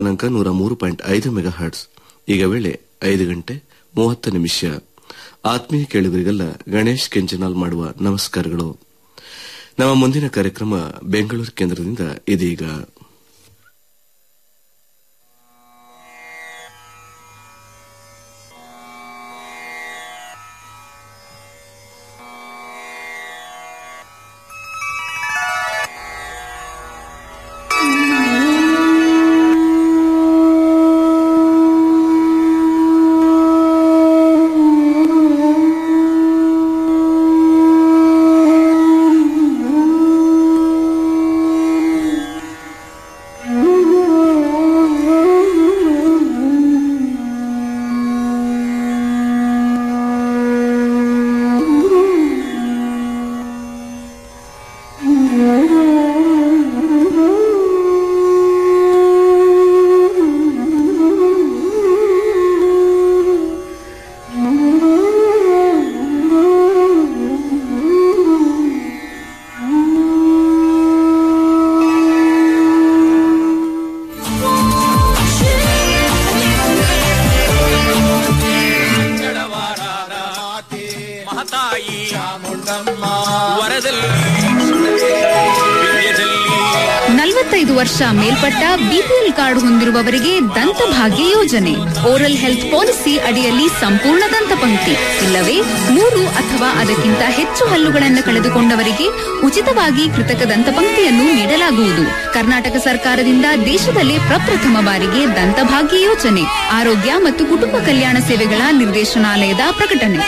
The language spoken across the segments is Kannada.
ದಿನಾಂಕ ನೂರ ಮೂರು ಪಾಯಿಂಟ್ ಐದು ಮೆಗಾ ಹರ್ಟ್ಸ್ ಈಗ ವೇಳೆ ಐದು ಗಂಟೆ ಮೂವತ್ತು ನಿಮಿಷ ಆತ್ಮೀಯ ಕೇಳುಗರಿಗೆಲ್ಲ ಗಣೇಶ್ ಕೆಂಚನಾಲ್ ಮಾಡುವ ನಮಸ್ಕಾರಗಳು ನಮ್ಮ ಮುಂದಿನ ಕಾರ್ಯಕ್ರಮ ಬೆಂಗಳೂರು ಕೇಂದ್ರದಿಂದ ಇದೀಗ ಮಹತಾಯಿ ವರದಲ್ಲಿ ವಿದ್ಯೆಯಲ್ಲಿ ನಲವತ್ತೈದು ವರ್ಷ ಮೇಲ್ಪಟ್ಟ ಬಿಪಿಎಲ್ ಕಾರ್ಡ್ ಹೊಂದಿರುವವರಿಗೆ ದಂತಭಾಗ್ಯ ಯೋಜನೆ ಓರಲ್ ಹೆಲ್ತ್ ಪಾಲಿಸಿ ಅಡಿಯಲ್ಲಿ ಸಂಪೂರ್ಣ ದಂತಪಂಕ್ತಿ ಇಲ್ಲವೇ ಮೂರು ಅಥವಾ ಅದಕ್ಕಿಂತ ಹೆಚ್ಚು ಹಲ್ಲುಗಳನ್ನು ಕಳೆದುಕೊಂಡವರಿಗೆ ಉಚಿತವಾಗಿ ಕೃತಕ ದಂತಪಂಕ್ತಿಯನ್ನು ನೀಡಲಾಗುವುದು ಕರ್ನಾಟಕ ಸರ್ಕಾರದಿಂದ ದೇಶದಲ್ಲೇ ಪ್ರಪ್ರಥಮ ಬಾರಿಗೆ ದಂತಭಾಗ್ಯ ಯೋಜನೆ ಆರೋಗ್ಯ ಮತ್ತು ಕುಟುಂಬ ಕಲ್ಯಾಣ ಸೇವೆಗಳ ನಿರ್ದೇಶನಾಲಯದ ಪ್ರಕಟಣೆ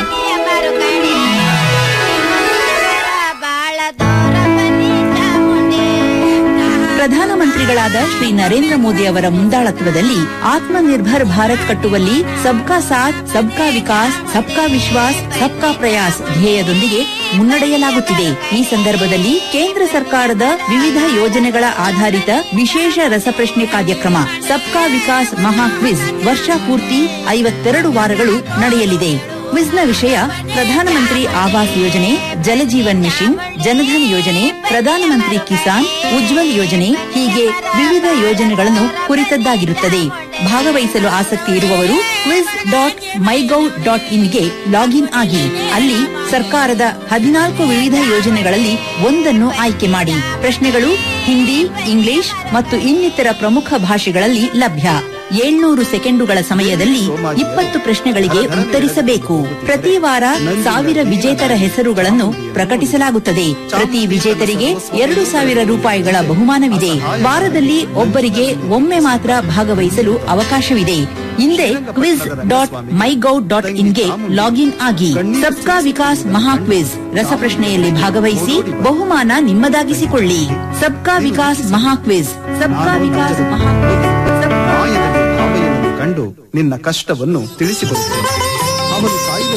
ಬಾಳ ದೂರ ಬನ್ನಿ ಚಾಮುಂಡಿ ಪ್ರಧಾನಮಂತ್ರಿಗಳಾದ ಶ್ರೀ ನರೇಂದ್ರ ಮೋದಿ ಅವರ ಮುಂದಾಳತ್ವದಲ್ಲಿ ಆತ್ಮನಿರ್ಭರ್ ಭಾರತ್ ಕಟ್ಟುವಲ್ಲಿ ಸಬ್ಕಾ ಸಾಥ್ ಸಬ್ಕಾ ವಿಕಾಸ್ ಸಬ್ಕಾ ವಿಶ್ವಾಸ್ ಸಬ್ಕಾ ಪ್ರಯಾಸ್ ಧ್ಯೇಯದೊಂದಿಗೆ ಮುನ್ನಡೆಯಲಾಗುತ್ತಿದೆ ಈ ಸಂದರ್ಭದಲ್ಲಿ ಕೇಂದ್ರ ಸರ್ಕಾರದ ವಿವಿಧ ಯೋಜನೆಗಳ ಆಧಾರಿತ ವಿಶೇಷ ರಸಪ್ರಶ್ನೆ ಕಾರ್ಯಕ್ರಮ ಸಬ್ಕಾ ವಿಕಾಸ್ ಮಹಾ ಕ್ವಿಜ್ ವರ್ಷ ಪೂರ್ತಿ ಐವತ್ತೆರಡು ವಾರಗಳು ನಡೆಯಲಿದೆ ಕ್ವಿಜ್ನ ವಿಷಯ ಪ್ರಧಾನಮಂತ್ರಿ ಆವಾಸ್ ಯೋಜನೆ ಜಲಜೀವನ್ ಮಿಷನ್ ಜನಧನ್ ಯೋಜನೆ ಪ್ರಧಾನಮಂತ್ರಿ ಕಿಸಾನ್ ಉಜ್ವಲ್ ಯೋಜನೆ ಹೀಗೆ ವಿವಿಧ ಯೋಜನೆಗಳನ್ನು ಕುರಿತದ್ದಾಗಿರುತ್ತದೆ ಭಾಗವಹಿಸಲು ಆಸಕ್ತಿ ಇರುವವರು ಕ್ವಿಜ್ ಡಾಟ್ ಮೈಗೌ ಡಾಟ್ ಇನ್ಗೆ ಲಾಗಿನ್ ಆಗಿ ಅಲ್ಲಿ ಸರ್ಕಾರದ ಹದಿನಾಲ್ಕು ವಿವಿಧ ಯೋಜನೆಗಳಲ್ಲಿ ಒಂದನ್ನು ಆಯ್ಕೆ ಮಾಡಿ ಪ್ರಶ್ನೆಗಳು ಹಿಂದಿ ಇಂಗ್ಲಿಷ್ ಮತ್ತು ಇನ್ನಿತರ ಪ್ರಮುಖ ಭಾಷೆಗಳಲ್ಲಿ ಲಭ್ಯ ಏಳ್ನೂರು ಸೆಕೆಂಡುಗಳ ಸಮಯದಲ್ಲಿ ಇಪ್ಪತ್ತು ಪ್ರಶ್ನೆಗಳಿಗೆ ಉತ್ತರಿಸಬೇಕು ಪ್ರತಿ ವಾರ ಸಾವಿರ ವಿಜೇತರ ಹೆಸರುಗಳನ್ನು ಪ್ರಕಟಿಸಲಾಗುತ್ತದೆ ಪ್ರತಿ ವಿಜೇತರಿಗೆ ಎರಡು ಸಾವಿರ ರೂಪಾಯಿಗಳ ಬಹುಮಾನವಿದೆ ವಾರದಲ್ಲಿ ಒಬ್ಬರಿಗೆ ಒಮ್ಮೆ ಮಾತ್ರ ಭಾಗವಹಿಸಲು ಅವಕಾಶವಿದೆ ಹಿಂದೆ ಕ್ವಿಜ್ ಡಾಟ್ ಮೈಗೌ ಡಾಟ್ ಇನ್ಗೆ ಲಾಗಿನ್ ಆಗಿ ಸಬ್ಕಾ ವಿಕಾಸ್ ಮಹಾ ಕ್ವಿಜ್ ರಸಪ್ರಶ್ನೆಯಲ್ಲಿ ಭಾಗವಹಿಸಿ ಬಹುಮಾನ ನಿಮ್ಮದಾಗಿಸಿಕೊಳ್ಳಿ ಸಬ್ಕಾ ವಿಕಾಸ್ ಮಹಾ ಕ್ವಿಜ್ ಸಬ್ಕಾ ವಿಕಾಸ್ ಮಹಾ ಕ್ವಿಜ್ ಸಬ್ಕಾ ಮಾಯದಲ್ಲಿ ಭಾವನೆಯನ್ನು ಕಂಡು ನಿನ್ನ ಕಷ್ಟವನ್ನು ತಿಳಿಸಿಬರುತ್ತೇನೆ ಅವನು ಕಾಯಿಲೆ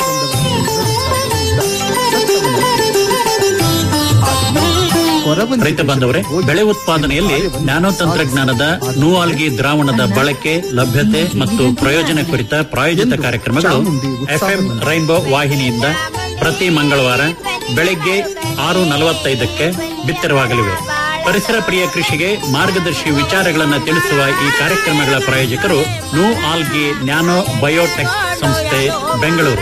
ಬಂದವನು ರೈತ ಬಾಂಧವರೇ ಬೆಳೆ ಉತ್ಪಾದನೆಯಲ್ಲಿ ನ್ಯಾನೋ ತಂತ್ರಜ್ಞಾನದ ನೂವಾಲ್ಗಿ ದ್ರಾವಣದ ಬಳಕೆ ಲಭ್ಯತೆ ಮತ್ತು ಪ್ರಯೋಜನ ಕುರಿತ ಪ್ರಾಯೋಜಿತ ಕಾರ್ಯಕ್ರಮಗಳು ಎಫ್ಎಂ ರೈನ್ಬೋ ವಾಹಿನಿಯಿಂದ ಪ್ರತಿ ಮಂಗಳವಾರ ಬೆಳಗ್ಗೆ ಆರು ನಲವತ್ತೈದಕ್ಕೆ ಬಿತ್ತರವಾಗಲಿವೆ ಪರಿಸರ ಪ್ರಿಯ ಕೃಷಿಗೆ ಮಾರ್ಗದರ್ಶಿ ವಿಚಾರಗಳನ್ನು ತಿಳಿಸುವ ಈ ಕಾರ್ಯಕ್ರಮಗಳ ಪ್ರಾಯೋಜಕರು ನೂ ಆಲ್ಗಿ ನ್ಯಾನೋ ಬಯೋಟೆಕ್ ಸಂಸ್ಥೆ ಬೆಂಗಳೂರು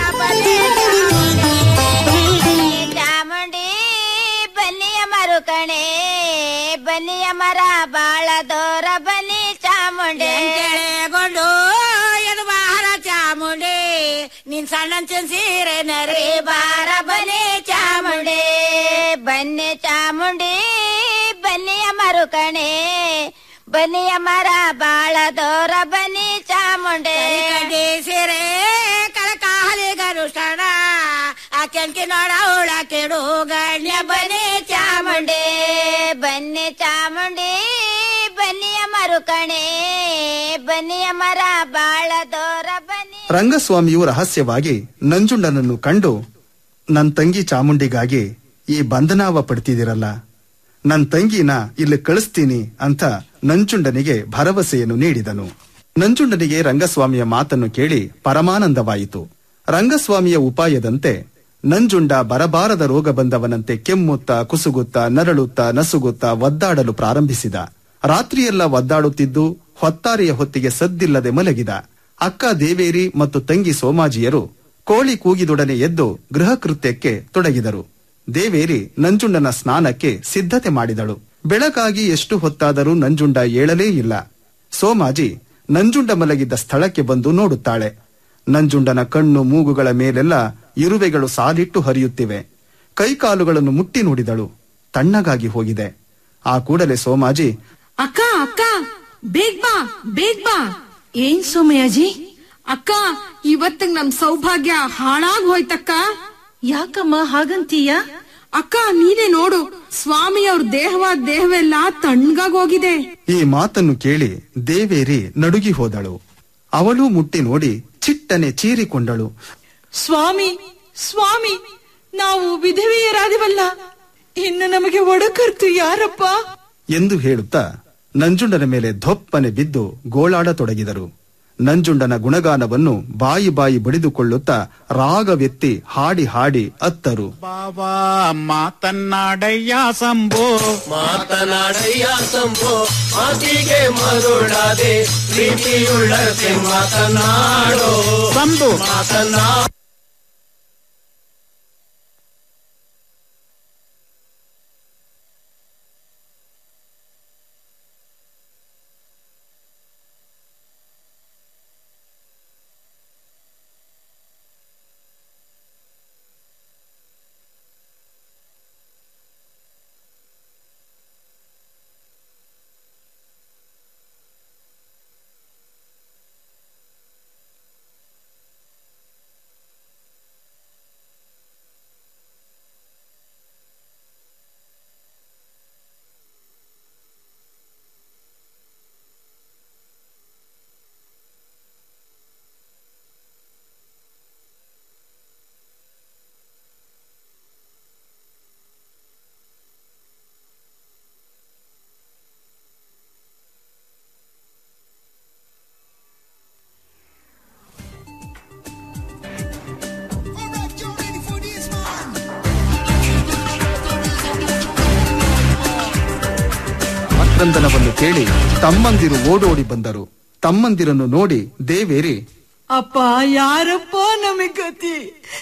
ಚಾಮುಂಡಿ ಬನ್ನಿಯ ಮರುಕಣೆ ಬನ್ನಿಯ ಮರ ಬಾಳ ದೂರ ಬನ್ನಿ ಚಾಮುಂಡಿ ಕೆಳಗೊಂಡು ಎದು ಬಾರ ಚಾಮುಂಡಿ ನಿನ್ ಸಣ್ಣ ಸೀರೆ ನರಿ ಬಾರ ಬನ್ನಿ ಚಾಮುಂಡಿ ಬನ್ನಿ ಚಾಮುಂಡಿ ಬನ್ನಿಯ ಮರುಕಣೆ ಬನ್ನಿಯ ಮರ ಬಾಳ ದೂರ ಬನ್ನಿ ಚಾಮುಂಡಿ ಕಡ್ಡಿ ಸೀರೆ ಕಳಕಾಲಿ ಗರುಷ್ಟಣ ಆ ಕೆಂಕಿ ನೋಡ ಉಳ ಕೆಡು ಗಣ್ಯ ಬನ್ನಿ ಚಾಮುಂಡಿ ಬನ್ನಿ ಚಾಮುಂಡಿ ಬನ್ನಿಯ ಮರುಕಣೆ ಬನ್ನಿಯ ಮರ ಬಾಳ ದೂರ ಬನ್ನಿ ರಂಗಸ್ವಾಮಿಯು ರಹಸ್ಯವಾಗಿ ನಂಜುಂಡನನ್ನು ಕಂಡು ನನ್ ತಂಗಿ ಚಾಮುಂಡಿಗಾಗಿ ಈ ಬಂಧನಾವ ಪಡ್ತಿದಿರಲ್ಲ ನನ್ ತಂಗಿನ ಇಲ್ಲಿ ಕಳಿಸ್ತೀನಿ ಅಂತ ನಂಜುಂಡನಿಗೆ ಭರವಸೆಯನ್ನು ನೀಡಿದನು ನಂಜುಂಡನಿಗೆ ರಂಗಸ್ವಾಮಿಯ ಮಾತನ್ನು ಕೇಳಿ ಪರಮಾನಂದವಾಯಿತು ರಂಗಸ್ವಾಮಿಯ ಉಪಾಯದಂತೆ ನಂಜುಂಡ ಬರಬಾರದ ರೋಗ ಬಂದವನಂತೆ ಕೆಮ್ಮುತ್ತಾ ಕುಸುಗುತ್ತಾ ನರಳುತ್ತಾ ನಸುಗುತ್ತಾ ಒದ್ದಾಡಲು ಪ್ರಾರಂಭಿಸಿದ ರಾತ್ರಿಯೆಲ್ಲ ಒದ್ದಾಡುತ್ತಿದ್ದು ಹೊತ್ತಾರೆಯ ಹೊತ್ತಿಗೆ ಸದ್ದಿಲ್ಲದೆ ಮಲಗಿದ ಅಕ್ಕ ದೇವೇರಿ ಮತ್ತು ತಂಗಿ ಸೋಮಾಜಿಯರು ಕೋಳಿ ಕೂಗಿದೊಡನೆ ಎದ್ದು ಗೃಹ ಕೃತ್ಯಕ್ಕೆ ತೊಡಗಿದರು ದೇವೇರಿ ನಂಜುಂಡನ ಸ್ನಾನಕ್ಕೆ ಸಿದ್ಧತೆ ಮಾಡಿದಳು ಬೆಳಕಾಗಿ ಎಷ್ಟು ಹೊತ್ತಾದರೂ ನಂಜುಂಡ ಏಳಲೇ ಇಲ್ಲ ಸೋಮಾಜಿ ನಂಜುಂಡ ಮಲಗಿದ್ದ ಸ್ಥಳಕ್ಕೆ ಬಂದು ನೋಡುತ್ತಾಳೆ ನಂಜುಂಡನ ಕಣ್ಣು ಮೂಗುಗಳ ಮೇಲೆಲ್ಲ ಇರುವೆಗಳು ಸಾಲಿಟ್ಟು ಹರಿಯುತ್ತಿವೆ ಕೈಕಾಲುಗಳನ್ನು ಮುಟ್ಟಿ ನೋಡಿದಳು ತಣ್ಣಗಾಗಿ ಹೋಗಿದೆ ಆ ಕೂಡಲೇ ಸೋಮಾಜಿ ಅಕ್ಕ ಅಕ್ಕ ಬೇಗ ಬಾ ಬೇಗ ಬಾ ಏನ್ ಸೋಮಯಾಜಿ ಅಕ್ಕ ಇವತ್ತಿಗ್ ನಮ್ ಸೌಭಾಗ್ಯ ಹಾಳಾಗ್ ಹೋಯ್ತಕ್ಕ ಯಾಕಮ್ಮ ಹಾಗಂತೀಯ ಅಕ್ಕ ನೀನೇ ನೋಡು ಸ್ವಾಮಿ ಅವ್ರ ದೇಹವಾದ ದೇಹವೆಲ್ಲ ತಣ್ಣಗಾಗ್ ಹೋಗಿದೆ ಈ ಮಾತನ್ನು ಕೇಳಿ ದೇವೇರಿ ನಡುಗಿ ಹೋದಳು ಅವಳು ಮುಟ್ಟಿ ನೋಡಿ ಚಿಟ್ಟನೆ ಚೀರಿಕೊಂಡಳು ಸ್ವಾಮಿ ಸ್ವಾಮಿ ನಾವು ವಿಧವೆಯರಾದಿವಲ್ಲ ಇನ್ನು ನಮಗೆ ಒಡಕರ್ತು ಯಾರಪ್ಪ ಎಂದು ಹೇಳುತ್ತಾ ನಂಜುಂಡನ ಮೇಲೆ ಧೊಪ್ಪನೆ ಬಿದ್ದು ಗೋಳಾಡತೊಡಗಿದರು ನಂಜುಂಡನ ಗುಣಗಾನವನ್ನು ಬಾಯಿ ಬಾಯಿ ಬಡಿದುಕೊಳ್ಳುತ್ತಾ ರಾಗವೆತ್ತಿ ಹಾಡಿ ಹಾಡಿ ಅತ್ತರು ಬಾಬಾ ಮಾತನ್ನಾಡಯ್ಯ ಸಂಭೋ ಮಾತನಾಡಯ್ಯ ಸಂಭೋ ಮಾತಿಗೆ ಮರುಳಾದೆ ಪ್ರೀತಿಯುಳ್ಳತೆ ಮಾತನಾಡೋ ಸಂಭು ಮಾತನಾ ಆಕ್ರಂದನವನ್ನು ಕೇಳಿ ತಮ್ಮಂದಿರು ಓಡೋಡಿ ಬಂದರು ತಮ್ಮಂದಿರನ್ನು ನೋಡಿ ದೇವೇರಿ ಅಪ್ಪ ಯಾರಪ್ಪ ನಮಗ್ ಗತಿ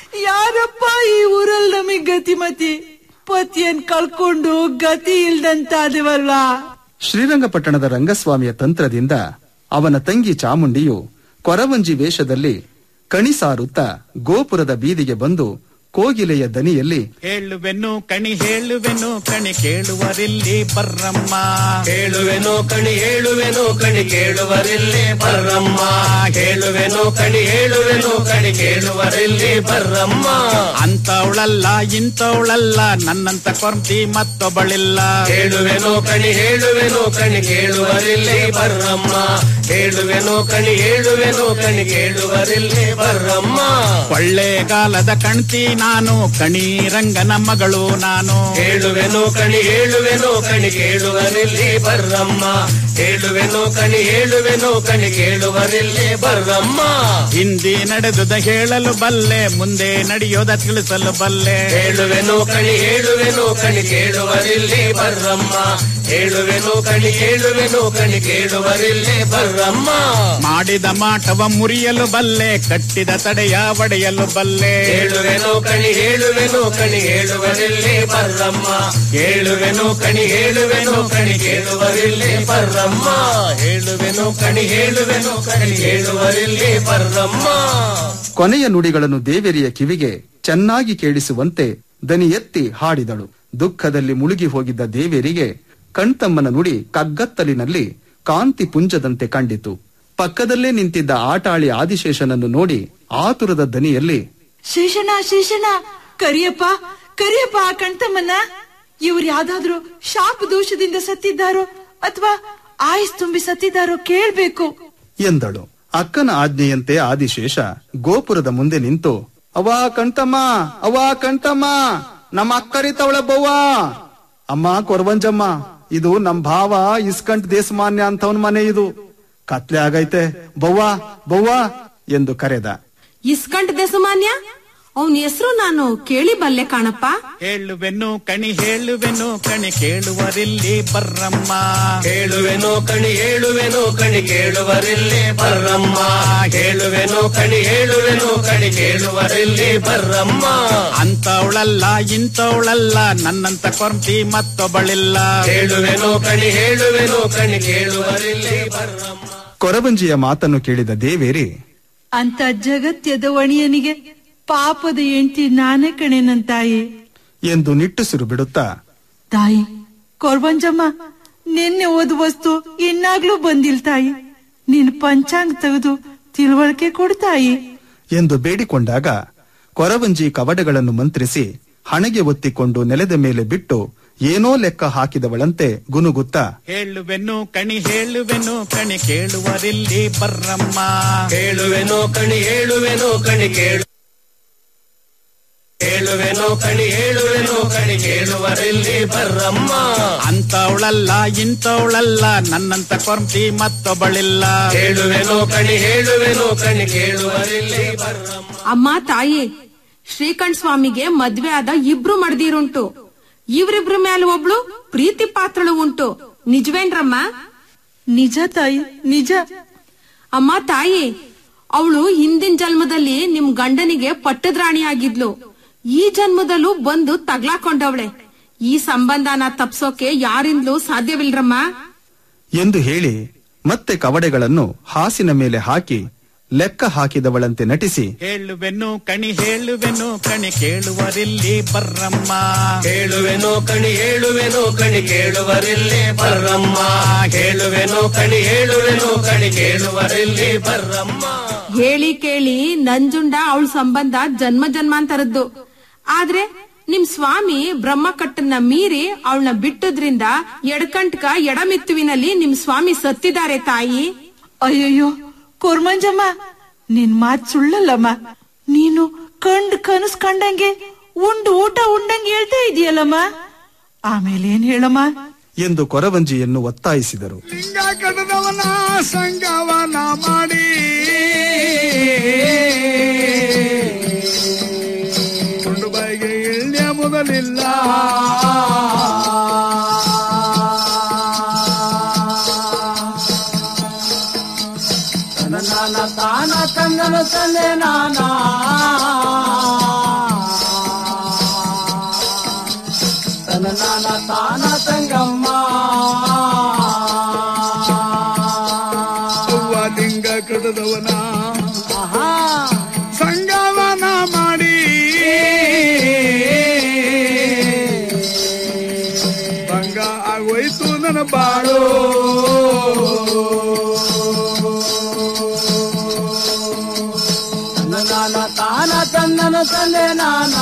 ಯಾರಪ್ಪ ಈ ಊರಲ್ಲಿ ನಮಗ್ ಗತಿ ಮತಿ ಪತಿಯನ್ ಕಳ್ಕೊಂಡು ಗತಿ ಇಲ್ದಂತಾದವಲ್ಲ ಶ್ರೀರಂಗಪಟ್ಟಣದ ರಂಗಸ್ವಾಮಿಯ ತಂತ್ರದಿಂದ ಅವನ ತಂಗಿ ಚಾಮುಂಡಿಯು ಕೊರವಂಜಿ ವೇಷದಲ್ಲಿ ಕಣಿಸಾರುತ್ತಾ ಗೋಪುರದ ಬೀದಿಗೆ ಬಂದು ಕೋಗಿಲೆಯ ದನಿಯಲ್ಲಿ ಹೇಳುವೆನು ಕಣಿ ಹೇಳುವೆನು ಕಣಿ ಕೇಳುವರಿಲ್ಲಿ ಬರ್ರಮ್ಮ ಹೇಳುವೆನು ಕಣಿ ಹೇಳುವೆನು ಕಣಿ ಕೇಳುವರಿಲ್ಲಿ ಬರ್ರಮ್ಮ ಹೇಳುವೆನು ಕಣಿ ಹೇಳುವೆನು ಕಣಿ ಕೇಳುವರಿಲ್ಲಿ ಬರ್ರಮ್ಮ ಅಂತವಳಲ್ಲ ಇಂಥವಳಲ್ಲ ನನ್ನಂತ ಕೊರ್ತಿ ಮತ್ತೊಬ್ಬಳಿಲ್ಲ ಹೇಳುವೆನು ಕಣಿ ಹೇಳುವೆನು ಕಣಿ ಕೇಳುವರಿಲ್ಲಿ ಬರ್ರಮ್ಮ ಹೇಳುವೆನು ಕಣಿ ಹೇಳುವೆನು ಕಣಿ ಕೇಳುವರಿಲ್ಲಿ ಬರ್ರಮ್ಮ ಕೊಳ್ಳೇಗಾಲದ ಕಣ್ತಿ ನಾನು ಕಣಿ ರಂಗನ ಮಗಳು ನಾನು ಹೇಳುವೆನು ಕಣಿ ಹೇಳುವೆನು ಕಣಿ ಕೇಳುವರಿಲ್ಲಿ ಬರ್ರಮ್ಮ ಹೇಳುವೆನು ಕಣಿ ಹೇಳುವೆನು ಕಣಿ ಕೇಳುವರಿಲ್ಲಿ ಬರ್ರಮ್ಮ ಹಿಂದಿ ನಡೆದುದ ಹೇಳಲು ಬಲ್ಲೆ ಮುಂದೆ ನಡೆಯೋದ ತಿಳಿಸಲು ಬಲ್ಲೆ ಹೇಳುವೆನು ಕಣಿ ಹೇಳುವೆನು ಕಣಿ ಕೇಳುವರಿಲ್ಲಿ ಬರ್ರಮ್ಮ ಹೇಳುವೆನು ಕಣಿ ಹೇಳುವೆನು ಕಣಿ ಕೇಳುವರಿಲ್ಲಿ ಬರ್ರಮ್ಮ ಮಾಡಿದ ಮಾಟವ ಮುರಿಯಲು ಬಲ್ಲೆ ಕಟ್ಟಿದ ತಡೆಯ ಒಡೆಯಲು ಬಲ್ಲೆ ಹೇಳುವೆನು ಕಣಿ ಹೇಳುವೆನು ಕಣಿ ಹೇಳುವರಿಲ್ಲಿ ಬರ್ರಮ್ಮ ಹೇಳುವೆನು ಕಣಿ ಹೇಳುವೆನು ಕಣಿ ಕೇಳುವರಿಲ್ಲಿ ಬರ್ರಮ್ಮ ಹೇಳುವೆನು ಕಣಿ ಹೇಳುವೆನು ಕಣಿ ಕೇಳುವರಿಲ್ಲಿ ಬರ್ರಮ್ಮ ಕೊನೆಯ ನುಡಿಗಳನ್ನು ದೇವೇರಿಯ ಕಿವಿಗೆ ಚೆನ್ನಾಗಿ ಕೇಳಿಸುವಂತೆ ದನಿ ಎತ್ತಿ ಹಾಡಿದಳು ದುಃಖದಲ್ಲಿ ಮುಳುಗಿ ಹೋಗಿದ್ದ ದೇವೇರಿಗೆ ಕಣ್ತಮ್ಮನ ನುಡಿ ಕಗ್ಗತ್ತಲಿನಲ್ಲಿ ಕಾಂತಿ ಪುಂಜದಂತೆ ಕಂಡಿತು ಪಕ್ಕದಲ್ಲೇ ನಿಂತಿದ್ದ ಆಟಾಳಿ ಆದಿಶೇಷನನ್ನು ನೋಡಿ ಆತುರದ ದನಿಯಲ್ಲಿ ಶೇಷನ ಶೇಷನ ಕರಿಯಪ್ಪ ಕರಿಯಪ್ಪ ಆ ಕಣ್ತಮ್ಮನ್ನ ಇವ್ರು ಯಾವ್ದಾದ್ರು ಶಾಪ ದೋಷದಿಂದ ಸತ್ತಿದ್ದಾರೋ ಅಥವಾ ಆಯುಸ್ ತುಂಬಿ ಸತ್ತಿದ್ದಾರೋ ಕೇಳ್ಬೇಕು ಎಂದಳು ಅಕ್ಕನ ಆಜ್ಞೆಯಂತೆ ಆದಿಶೇಷ ಗೋಪುರದ ಮುಂದೆ ನಿಂತು ಅವ್ವ ಕಣ್ತಮ್ಮ ಅವ್ವ ಕಣ್ತಮ್ಮ ನಮ್ಮ ಅಕ್ಕರಿತವಳ ಬವ್ವ ಅಮ್ಮ ಕೊರವಂಜಮ್ಮ ಇದು ನಮ್ ಭಾವ ಇಸ್ಕಂಟ್ ದೇಶಮಾನ್ಯ ಅಂತವನ್ ಮನೆ ಇದು ಕತ್ಲೆ ಆಗೈತೆ ಬವ್ವ ಬವ್ವ ಎಂದು ಕರೆದ ಇಸ್ಕಂಟ್ ದೇಸಮಾನ್ಯ ಅವನ ಹೆಸರು ನಾನು ಕೇಳಿ ಬಲ್ಲೆ ಕಾಣಪ್ಪ ಹೇಳುವೆನು ಕಣಿ ಹೇಳುವೆನು ಕಣಿ ಕೇಳುವರಿಲ್ಲಿ ಬರ್ರಮ್ಮ ಹೇಳುವೆನು ಕಣಿ ಹೇಳುವೆನು ಕಣಿ ಕೇಳುವರಿಲ್ಲಿ ಬರ್ರಮ್ಮ ಹೇಳುವೆನು ಕಣಿ ಹೇಳುವೆನು ಕಣಿ ಕೇಳುವರಿಲ್ಲಿ ಬರ್ರಮ್ಮ ಅಂತವಳಲ್ಲ ಇಂಥವಳಲ್ಲ ನನ್ನಂತ ಕೊರ್ತಿ ಮತ್ತೊಬ್ಬಳಿಲ್ಲ ಹೇಳುವೆನು ಕಣಿ ಹೇಳುವೆನು ಕಣಿ ಕೇಳುವರಿಲ್ಲಿ ಬರ್ರಮ್ಮ ಕೊರವಂಜಿಯ ಮಾತನ್ನು ಕೇಳಿದ ದೇವೇರಿ ಅಂತ ಜಗತ್ಯದ ಒಣಿಯನಿಗೆ ಪಾಪದ ಹೆಂಡತಿ ನಾನೇ ಕಣೆ ನನ್ ತಾಯಿ ಎಂದು ನಿಟ್ಟುಸಿರು ಬಿಡುತ್ತಾ ತಾಯಿ ಕೊರ್ಬಂಜಮ್ಮ ನಿನ್ನೆ ಓದ್ ವಸ್ತು ಇನ್ನಾಗ್ಲೂ ಬಂದಿಲ್ ತಾಯಿ ನಿನ್ ಪಂಚಾಂಗ ತೆಗೆದು ತಿಳುವಳಿಕೆ ಕೊಡು ತಾಯಿ ಎಂದು ಬೇಡಿಕೊಂಡಾಗ ಕೊರವಂಜಿ ಕವಡೆಗಳನ್ನು ಮಂತ್ರಿಸಿ ಹಣೆಗೆ ಒತ್ತಿಕೊಂಡು ನೆಲದ ಮೇಲೆ ಬಿಟ್ಟು ಏನೋ ಲೆಕ್ಕ ಹಾಕಿದವಳಂತೆ ಗುನುಗುತ್ತಾ ಹೇಳುವೆನು ಕಣಿ ಹೇಳುವೆನು ಕಣಿ ಕೇಳುವರಿಲ್ಲಿ ಬರ್ರಮ್ಮ ಹೇಳುವೆನು ಕಣಿ ಹೇಳುವೆನು ಕಣಿ ಕೇಳು ಹೇಳುವೆನು ಕಣಿ ಹೇಳುವೆನು ಕಣಿ ಕೇಳುವರಿಲ್ಲಿ ಬರ್ರಮ್ಮ ಅಂತವಳಲ್ಲ ಇಂಥವಳಲ್ಲ ನನ್ನಂತ ಕೊರ್ತಿ ಮತ್ತೊಬ್ಬಳಿಲ್ಲ ಹೇಳುವೆನು ಕಣಿ ಹೇಳುವೆನು ಕಣಿ ಕೇಳುವರಿಲ್ಲಿ ಬರ್ರಮ್ಮ ಅಮ್ಮ ತಾಯಿ ಶ್ರೀಕಂಠ ಸ್ವಾಮಿಗೆ ಮದ್ವೆ ಆದ ಇಬ್ರು ಮಡ್ದೀರುಂಟು ಇವ್ರಿಬ್ರ ಮೇಲೆ ಒಬ್ಳು ಪ್ರೀತಿ ಪಾತ್ರಳು ಉಂಟು ನಿಜವೇನ್ರಮ್ಮ ನಿಜ ತಾಯಿ ನಿಜ ಅಮ್ಮ ತಾಯಿ ಅವಳು ಹಿಂದಿನ ಜನ್ಮದಲ್ಲಿ ನಿಮ್ ಗಂಡನಿಗೆ ಪಟ್ಟದ ರಾಣಿ ಆಗಿದ್ಲು ಈ ಜನ್ಮದಲ್ಲೂ ಬಂದು ತಗ್ಲಾಕೊಂಡವಳೆ ಈ ಸಂಬಂಧನ ತಪ್ಸೋಕೆ ಯಾರಿಂದಲೂ ಸಾಧ್ಯವಿಲ್ರಮ್ಮ ಎಂದು ಹೇಳಿ ಮತ್ತೆ ಕವಡೆಗಳನ್ನು ಹಾಸಿನ ಮೇಲೆ ಹಾಕಿ ಲೆಕ್ಕ ಹಾಕಿದವಳಂತೆ ನಟಿಸಿ ಹೇಳುವೆನು ಕಣಿ ಹೇಳುವೆನು ಕಣಿ ಕೇಳುವರಿಲ್ಲಿ ಬರ್ರಮ್ಮ ಹೇಳುವೆನು ಕಣಿ ಹೇಳುವೆನು ಕಣಿ ಕೇಳುವರಿಲ್ಲಿ ಬರ್ರಮ್ಮ ಹೇಳುವೆನು ಕಣಿ ಹೇಳುವೆನು ಕಣಿ ಕೇಳುವರಿಲ್ಲಿ ಬರ್ರಮ್ಮ ಹೇಳಿ ಕೇಳಿ ನಂಜುಂಡ ಅವಳ ಸಂಬಂಧ ಜನ್ಮ ಜನ್ಮಾಂತರದ್ದು ಆದ್ರೆ ನಿಮ್ ಸ್ವಾಮಿ ಬ್ರಹ್ಮಕಟ್ಟನ್ನ ಮೀರಿ ಅವಳನ್ನ ಬಿಟ್ಟದ್ರಿಂದ ಎಡಕಂಟ್ಕ ಎಡಮಿತ್ತುವಿನಲ್ಲಿ ನಿಮ್ ಸ್ವಾಮಿ ಸತ್ತಿದ್ದಾರೆ ತಾಯಿ ಅಯ್ಯಯ್ಯೋ ಕೊರ್ಮಂಜಮ್ಮ ನಿನ್ ಮಾತ್ ಸುಳ್ಳಲ್ಲಮ್ಮ ನೀನು ಕಂಡ್ ಕನಸ್ ಕಂಡಂಗೆ ಉಂಡು ಊಟ ಉಂಡಂಗೆ ಹೇಳ್ತಾ ಇದೀಯಲ್ಲಮ್ಮ ಆಮೇಲೆ ಏನ್ ಹೇಳಮ್ಮ ಎಂದು ಕೊರವಂಜಿಯನ್ನು ಒತ್ತಾಯಿಸಿದರು ಲಿಂಗ ಕಡದವನ ಸಂಗವನ ಮಾಡಿ ಕೊಂಡು ಬಾಯಿಗೆ ಇಳ್ಯ ಮೊದಲಿಲ್ಲ ನಾನ ತಾನ ತಂದನ ತಂದೆ ನಾನ ತನ ನಾನ ತಾನ ತಂಗಮ್ಮ ಅವ್ವ ಲಿಂಗ ಕಡದವನ ಸಂಗವನ ಮಾಡಿ ಭಂಗ ಆಗೋಯ್ತು ನನ್ನ ಬಾಳು ತನ ನಾನ ತಾನ ತಂದನ ತಂದೆ ನಾನ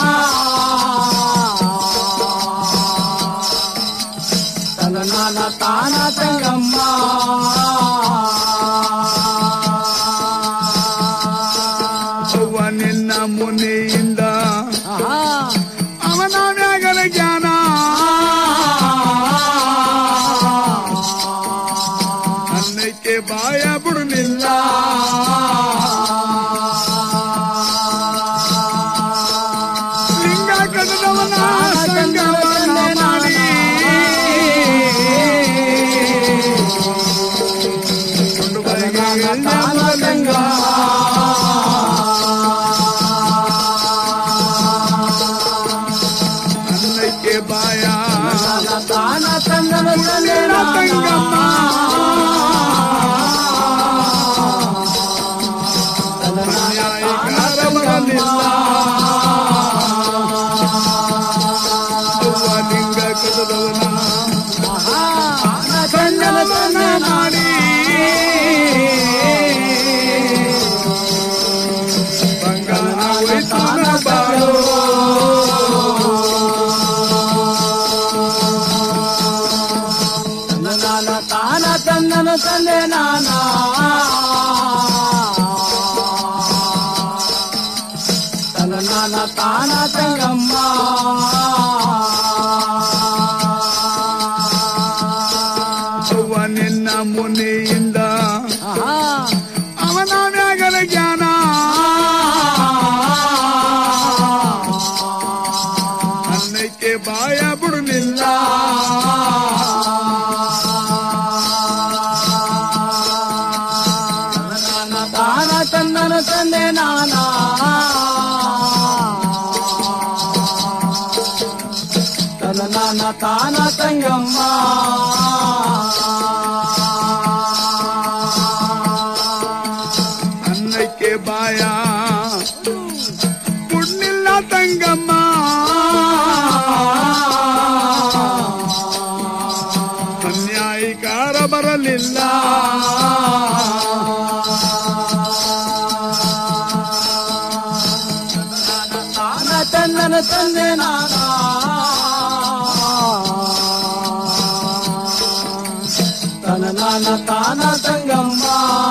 ತನ ನಾನ ತಾನ ತಂಗಮ್ಮ ಅವ್ವ ನಿನ್ನ ಮುನಿಯಿಂದ ಅವನ ಮ್ಯಾಗಲ ಜ್ಞಾನ ಅನ್ನಕ್ಕೆ ಬಾಯ ಬಿಡಲಿಲ್ಲ ಲಿಂಗ ಕಡದವನ ಸಂಗವನ ಮಾಡಿ ಕೊಂಡು ಬಾಯಿಗೆ ಎಳ್ಳ ಮೊದಲಿಂಗ. ಅನ್ನಕ್ಕೆ ಬಾಯ ತಾನ ತಂದನ ತಂದೆ ತಂಗಮ್ಮ ನ್ಯಾಯಕಾರ ಬರಲಿಲ್ಲ ಅವ್ವ ಲಿಂಗ ಕದದವನ ಸಂಗಮನ ಮಾಡಿ ಬಂಗಾರ ಹೋಯ್ತು ನನ್ನ ಬಾಳು ನಾನ ತಾನ ತಂದನ ತಂದೆ ನಾನ ತನ ನಾನ ತಾನ ತಂಗಮ್ಮ ಅವ್ವ ನಿನ್ನ ಮುನಿಯಿಂದ ಅವನ ಮ್ಯಾಗಲ ಜ್ಞಾನ ತಂದೆ ನಾನ ತನ ನಾನ ತಾನ ತಂಗಮ್ಮ ಅನ್ನಕ್ಕೆ ಬಾಯ ಪುಣ್ಣಿಲ್ಲ ತಂಗಮ್ಮ ಅನ್ಯಾಯಿಕಾರ ಬರಲಿಲ್ಲ ತಾನ ತನ್ನನ ತಂದೆ ನಾನ ತನ ನಾನ ತಾನ ತಂಗಮ್ಮ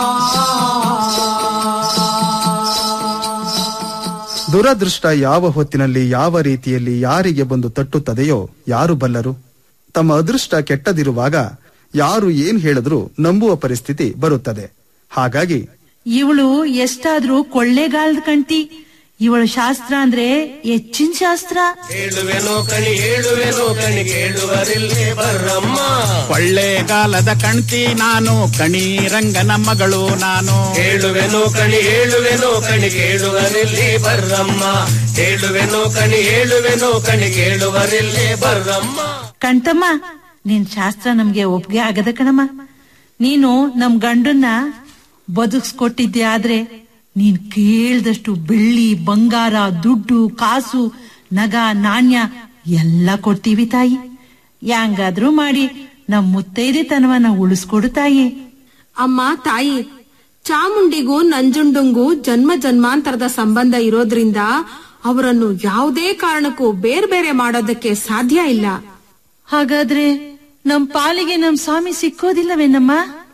ದುರದೃಷ್ಟ ಯಾವ ಹೊತ್ತಿನಲ್ಲಿ ಯಾವ ರೀತಿಯಲ್ಲಿ ಯಾರಿಗೆ ಬಂದು ತಟ್ಟುತ್ತದೆಯೋ ಯಾರು ಬಲ್ಲರು ತಮ್ಮ ಅದೃಷ್ಟ ಕೆಟ್ಟದಿರುವಾಗ ಯಾರು ಏನ್ ಹೇಳಿದ್ರೂ ನಂಬುವ ಪರಿಸ್ಥಿತಿ ಬರುತ್ತದೆ ಹಾಗಾಗಿ ಇವಳು ಎಷ್ಟಾದ್ರೂ ಕೊಳ್ಳೇಗಾಲದ ಕಂಟಿ ಇವಳ ಶಾಸ್ತ್ರ ಅಂದ್ರೆ ಹೆಚ್ಚಿನ ಶಾಸ್ತ್ರ ಹೇಳುವೆನೋ ಕಣಿ ಹೇಳುವೆನೋ ಕಣಿ ಕೇಳುವರಿಲ್ಲೇ ಬರ್ರಮ್ಮ ಕೊಳ್ಳೇಗಾಲದ ಕಣ್ತಿ ನಾನು ಕಣಿ ರಂಗನ ಮಗಳು ನಾನು ಹೇಳುವೆನೋ ಕಣಿ ಹೇಳುವೆನೋ ಕಣಿ ಕೇಳುವರಿಲ್ಲೇ ಬರ್ರಮ್ಮ ಹೇಳುವೆನೋ ಕಣಿ ಹೇಳುವೆನೋ ಕಣಿ ಕೇಳುವರಿಲ್ಲೇ ಬರ್ರಮ್ಮ ಕಣ್ತಮ್ಮ ನಿನ್ ಶಾಸ್ತ್ರ ನಮ್ಗೆ ಒಪ್ಗೆ ಆಗದ ಕಣಮ್ಮ ನೀನು ನಮ್ ಗಂಡನ್ನ ಬದುಕ್ಸ್ಕೊಟ್ಟಿದ್ದೆ ಆದ್ರೆ ನೀನ್ ಕೇಳ್ದಷ್ಟು ಬೆಳ್ಳಿ ಬಂಗಾರ ದುಡ್ಡು ಕಾಸು ನಗ ನಾಣ್ಯ ಎಲ್ಲ ಕೊಡ್ತೀವಿ ತಾಯಿ ಯಾಂಗಾದ್ರೂ ಮಾಡಿ ನಮ್ ಮುತ್ತೈದೆತನವನ್ನ ಉಳಿಸ್ಕೊಡು ತಾಯಿ ಅಮ್ಮ ತಾಯಿ ಚಾಮುಂಡಿಗೂ ನಂಜುಂಡುಂಗೂ ಜನ್ಮ ಜನ್ಮಾಂತರದ ಸಂಬಂಧ ಇರೋದ್ರಿಂದ ಅವರನ್ನು ಯಾವುದೇ ಕಾರಣಕ್ಕೂ ಬೇರೆ ಬೇರೆ ಮಾಡೋದಕ್ಕೆ ಸಾಧ್ಯ ಇಲ್ಲ ಹಾಗಾದ್ರೆ ನಮ್ ಪಾಲಿಗೆ ನಮ್ ಸ್ವಾಮಿ ಸಿಕ್ಕೋದಿಲ್ಲವೇನಮ್ಮ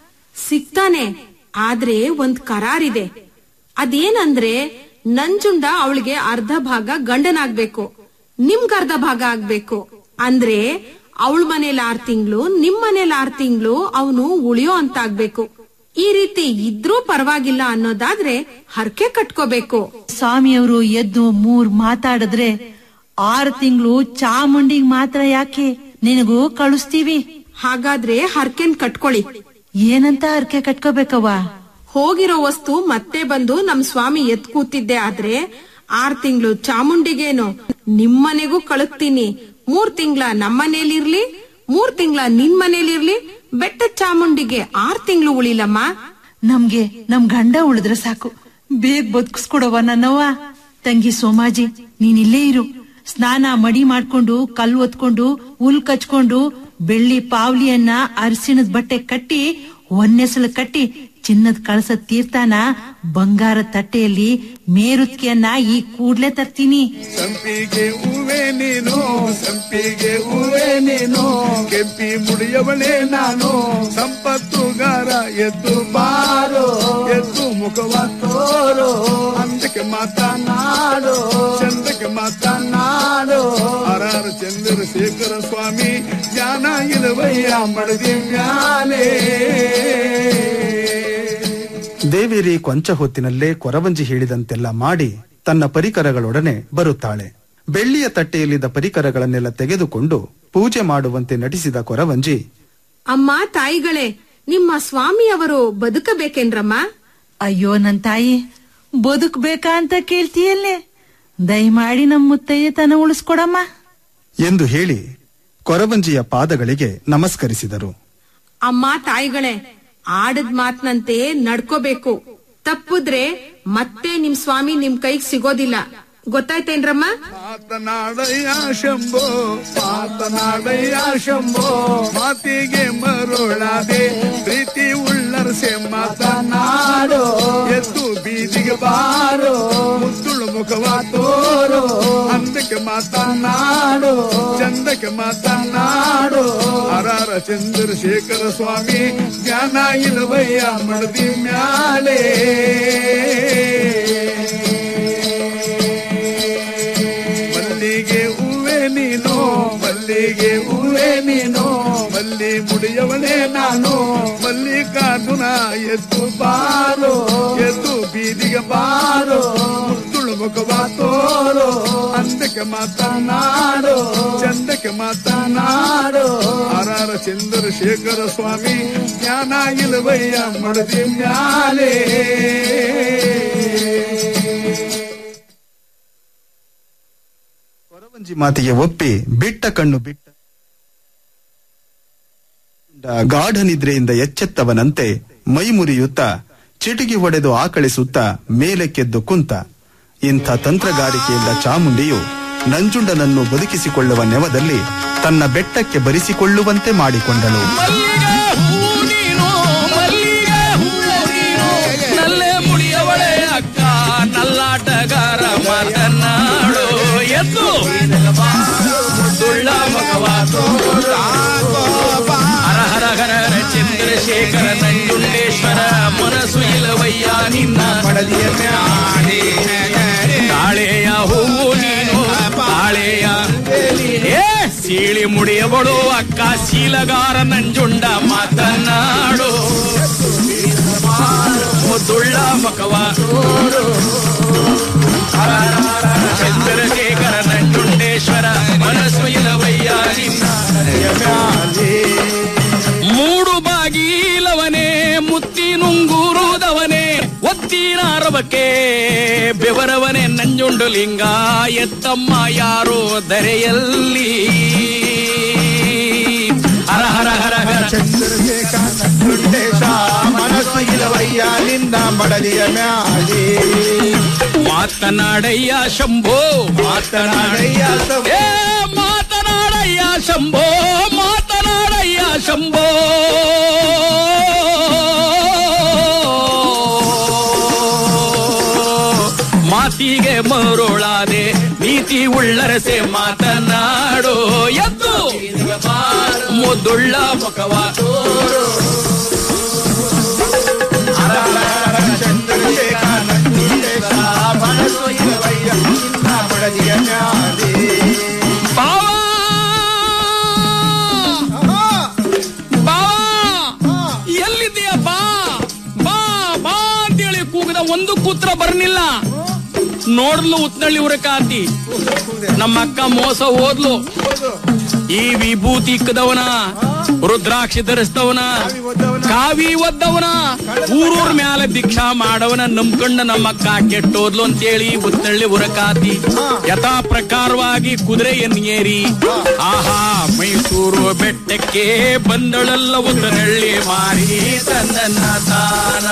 ಸಿಗ್ತಾನೆ ಆದ್ರೆ ಒಂದ್ ಕರಾರಿದೆ ಅದೇನಂದ್ರೆ ನಂಜುಂಡ ಅವಳಿಗೆ ಅರ್ಧ ಭಾಗ ಗಂಡನಾಗ್ಬೇಕು ನಿಮ್ಗ್ ಅರ್ಧ ಭಾಗ ಆಗ್ಬೇಕು ಅಂದ್ರೆ ಅವಳ ಮನೇಲಿ ಆರ್ ತಿಂಗಳು ನಿಮ್ ಮನೇಲಿ ಆರ್ ತಿಂಗಳು ಅವನು ಉಳಿಯೋ ಅಂತ ಆಗ್ಬೇಕು ಈ ರೀತಿ ಇದ್ರೂ ಪರವಾಗಿಲ್ಲ ಅನ್ನೋದಾದ್ರೆ ಹರಕೆ ಕಟ್ಕೋಬೇಕು ಸ್ವಾಮಿಯವರು ಎದ್ದು ಮೂರ್ ಮಾತಾಡಿದ್ರೆ ಆರು ತಿಂಗಳು ಚಾಮುಂಡಿಗ್ ಮಾತ್ರ ಯಾಕೆ ನಿನಗೂ ಕಳಿಸ್ತೀವಿ ಹಾಗಾದ್ರೆ ಹರ್ಕೆನ್ ಕಟ್ಕೊಳ್ಳಿ ಏನಂತ ಹರಕೆ ಕಟ್ಕೋಬೇಕವ್ವ ಹೋಗಿರೋ ವಸ್ತು ಮತ್ತೆ ಬಂದು ನಮ್ ಸ್ವಾಮಿ ಎತ್ ಕೂತಿದ್ದೆ ಆದ್ರೆ ಆರ್ ತಿಂಗಳು ಚಾಮುಂಡಿಗೇನು ನಿಮ್ಮನೆಗೂ ಕಳುತ್ತೀನಿ ಮೂರ್ ತಿಂಗಳ ನಮ್ಮನೇಲಿರ್ಲಿ ಮೂರ್ ತಿಂಗಳ ನಿನ್ ಮನೇಲಿರ್ಲಿ ಬೆಟ್ಟ ಚಾಮುಂಡಿಗೆ ಆರ್ ತಿಂಗಳು ಉಳಿಲಮ್ಮ ನಮ್ಗೆ ನಮ್ ಗಂಡ ಉಳಿದ್ರೆ ಸಾಕು ಬೇಗ ಬದುಕಿಸ್ಕೊಡವ ನನ್ನವ್ವ ತಂಗಿ ಸೋಮಾಜಿ ನೀನ್ ಇಲ್ಲೇ ಇರು ಸ್ನಾನ ಮಡಿ ಮಾಡ್ಕೊಂಡು ಕಲ್ಲು ಒತ್ಕೊಂಡು ಹುಲ್ ಕಚ್ಕೊಂಡು ಬೆಳ್ಳಿ ಪಾವ್ಲಿಯನ್ನ ಅರಿಸಿಣದ ಬಟ್ಟೆ ಕಟ್ಟಿ ಒನ್ನೆಸಳು ಕಟ್ಟಿ ಚಿನ್ನದ ಕಳಸ ತೀರ್ಥನ ಬಂಗಾರ ತಟ್ಟೆಯಲ್ಲಿ ಮೇರುತ್ಕಿಯನ್ನ ಈ ಕೂಡ್ಲೆ ತರ್ತೀನಿ ಸಂಪಿಗೆ ಹೂವೆ ನೀನು ಸಂಪಿಗೆ ಹೂವೆ ನೀನು ಕೆಂಪಿ ಮುಡಿಯವಳೆ ನಾನು ಸಂಪತ್ತುಗಾರ ಎದ್ದು ಬಾರೋ ಎದ್ದು ಮುಖವ ತೋರೋ ಅಂದಕ್ಕೆ ಮಾತನಾಡೋ ಚಂದಕ್ಕೆ ಮಾತನಾಡೋ ಹರಾರ ಚಂದ್ರಶೇಖರ ಸ್ವಾಮಿ ಜ್ಞಾನ ಇಲವಯ್ಯ ಮಡದಿ ಮ್ಯಾಲೆ ದೇವೇರಿ ಕೊಂಚ ಹೊತ್ತಿನಲ್ಲೇ ಕೊರವಂಜಿ ಹೇಳಿದಂತೆಲ್ಲ ಮಾಡಿ ತನ್ನ ಪರಿಕರಗಳೊಡನೆ ಬರುತ್ತಾಳೆ ಬೆಳ್ಳಿಯ ತಟ್ಟೆಯಲ್ಲಿದ್ದ ಪರಿಕರಗಳನ್ನೆಲ್ಲ ತೆಗೆದುಕೊಂಡು ಪೂಜೆ ಮಾಡುವಂತೆ ನಟಿಸಿದ ಕೊರವಂಜಿ ಅಮ್ಮ ತಾಯಿಗಳೇ ನಿಮ್ಮ ಸ್ವಾಮಿಯವರು ಬದುಕಬೇಕೇನ್ರಮ್ಮ ಅಯ್ಯೋ ನನ್ ತಾಯಿ ಬದುಕ್ಬೇಕಾ ಅಂತ ಕೇಳ್ತೀಯಲ್ಲೇ ದಯಮಾಡಿ ನಮ್ ಮುತ್ತೈದೆತನ ಉಳಿಸ್ಕೊಡಮ್ಮ ಎಂದು ಹೇಳಿ ಕೊರವಂಜಿಯ ಪಾದಗಳಿಗೆ ನಮಸ್ಕರಿಸಿದರು ಅಮ್ಮ ತಾಯಿಗಳೇ ಆಡದ್ ಮಾತ್ನಂತೆ ನಡ್ಕೋಬೇಕು ತಪ್ಪುದ್ರೆ ಮತ್ತೆ ನಿಮ್ ಸ್ವಾಮಿ ನಿಮ್ ಕೈಗ್ ಸಿಗೋದಿಲ್ಲ ಗೊತ್ತಾಯ್ತೇನ್ರಮ್ಮ ಮಾತನಾಡಯ್ಯ ಶಂಭೋ ಮಾತನಾಡಯ್ಯ ಶಂಭೋ ಮಾತಿಗೆ ಮರುಳಾದೆ ಪ್ರೀತಿ ಉಳ್ಳರ್ಸೆ ಮಾತನಾಡೋ ಎದ್ದು ಬೀದಿಗೆ ಬಾರೋ ಮುದ್ದುಳು ಮುಖವ ತೋರೋ ಅಂದಕ್ಕೆ ಮಾತನಾಡೋ ಚಂದಕ್ಕೆ ಮಾತನಾಡೋ ಹರಾರ ಚಂದ್ರಶೇಖರ ಸ್ವಾಮಿ ಜ್ಞಾನ ಇಲವಯ್ಯ ಮಡದಿ ಮ್ಯಾಲೆ ಮಲ್ಲಿಗೆ ಹೂವೆ ನೀನು ಮಲ್ಲಿಗೆ ಹೂವೆ ನೀನು ಮಲ್ಲಿ ಮುಡಿಯವಳೆ ನಾನು ಮಲ್ಲಿಕಾರ್ಜುನ ಎದ್ದು ಬಾರೋ ಎದ್ದು ಬೀದಿಗೆ ಬಾರೋ ಮುತ್ತುಳು ಮುಖವ ತೋರೋ ಅಂದಕ್ಕೆ ಮಾತನಾಡೋ ಚಂದಕ್ಕೆ ಮಾತನಾಡೋ ಹರಾರ ಚಂದ್ರಶೇಖರ ಸ್ವಾಮಿ ಜ್ಞಾನ ಇಲವಯ್ಯ ಮಡದಿ ಮ್ಯಾಲೆ ಮಾತಿಗೆ ಒಪ್ಪಿ ಬಿಟ್ಟ ಕಣ್ಣು ಬಿಟ್ಟ ಗಾಢ ನಿದ್ರೆಯಿಂದ ಎಚ್ಚೆತ್ತವನಂತೆ ಮೈ ಮುರಿಯುತ್ತಾ ಚಿಟಿಕಿ ಹೊಡೆದು ಆಕಳಿಸುತ್ತ ಮೇಲಕ್ಕೆದ್ದು ಕುಂತ ಇಂಥ ತಂತ್ರಗಾರಿಕೆಯಿಂದ ಚಾಮುಂಡಿಯು ನಂಜುಂಡನನ್ನು ಬದುಕಿಸಿಕೊಳ್ಳುವ ನೆವದಲ್ಲಿ ತನ್ನ ಬೆಟ್ಟಕ್ಕೆ ಬರಿಸಿಕೊಳ್ಳುವಂತೆ ಮಾಡಿಕೊಂಡಳು ನಲ್ಲೆ ಮುಡಿಯವಳೆ ಅಕ್ಕ ನಲ್ಲಾಟಗಾರ ಮಾತನಾಡು ಎದ್ದು ಸುಳ್ಳ ಮಗವ ಹರ ಹರ ಹರ ಹರ ಚಂದ್ರಶೇಖರ ನಂಜುಂಡೇಶ್ವರ ಮನಸ್ಸು ಇಲವಯ್ಯ ನಿನ್ನ ಮಡದಿಯ ತಾಳೆಯ ಹೂವು ನೀನು ತಾಳೆಯ ಏ ಸೀಳಿ ಮುಡಿಯಬಳು ಅಕ್ಕ ಶೀಲಗಾರ ನಂಜುಂಡ ಮಾತನಾಡು ಮುದ್ದುಳ್ಳ ಮಕವ ಚಂದ್ರಶೇಖರ ನಂಜುಂಡೇಶ್ವರ ಮನಸ್ಸು ಇಲವಯ್ಯ ನಿನ್ನ ಮೂಡು ಬಾಗೀಲವನೇ ಮುತ್ತಿನುಂಗೂರುದವನೇ ಒತ್ತಿನಾರವಕ್ಕೆ ಬೆವರವನೇ ನಂಜುಂಡು ಲಿಂಗ ಎತ್ತಮ್ಮ ಯಾರೋ ದರೆಯಲ್ಲಿ ಹರ ಹರ ಹರ ಹರ ಮನಸ್ಸು ಇಲವಯ್ಯ ನಿನ್ನ ಮಡಲಿಯ ಮ್ಯಾಲೆ ಮಾತನಾಡಯ್ಯ ಶಂಭೋ ಮಾತನಾಡಯ್ಯ ಏ ಮಾತನಾಡಯ್ಯ ಶಂಭೋ ಮಾತನಾಡಯ್ಯ ಶಂಭೋ ಮಾತಿಗೆ ಮರುಳಾದೆ ನೀತಿ ಉಳ್ಳರಸೆ ಮಾತನಾಡೋ ಎದ್ದು ಮುದ್ದುಳ್ಳ ಮುಖವ ಮನಸ್ಸು ಇಲವಯ್ಯ ನಿನ್ನ ಮಡಲಿಯ ಮ್ಯಾಲೆ ಬಾ ಎಲ್ಲಿದ್ದೀಯ ಬಾ ಬಾ ಬಾ ಅಂತೇಳಿ ಕೂಗದ ಒಂದು ಕೂತ್ರ ಬರ್ನಿಲ್ಲ ನೋಡ್ಲು ಉತ್ನಳ್ಳಿ ಉರಕಾತಿ ನಮ್ಮ ಅಕ್ಕ ಮೋಸ ಓದ್ಲು ಈ ವಿಭೂತಿ ಇಕ್ಕದವನ ರುದ್ರಾಕ್ಷಿ ಧರಿಸ್ತವನ ಕಾವಿ ಒದ್ದವನ ಊರೂರ್ ಮ್ಯಾಲ ಭಿಕ್ಷಾ ಮಾಡವನ ನಂಬ್ಕೊಂಡ ನಮ್ಮ ಅಕ್ಕ ಕೆಟ್ಟೋದ್ಲು ಅಂತೇಳಿ ಉತ್ನಳ್ಳಿ ಉರಕಾತಿ ಯಥಾ ಪ್ರಕಾರವಾಗಿ ಕುದುರೆಯನ್ನು ಏರಿ ಆಹಾ ಮೈಸೂರು ಬೆಟ್ಟಕ್ಕೆ ಬಂದಳಲ್ಲ ಉತ್ತರಳ್ಳಿ ಮಾರಿ ತನ್ನ ತಾನ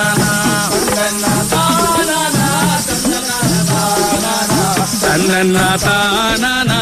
ತನ್ನ ತಾನ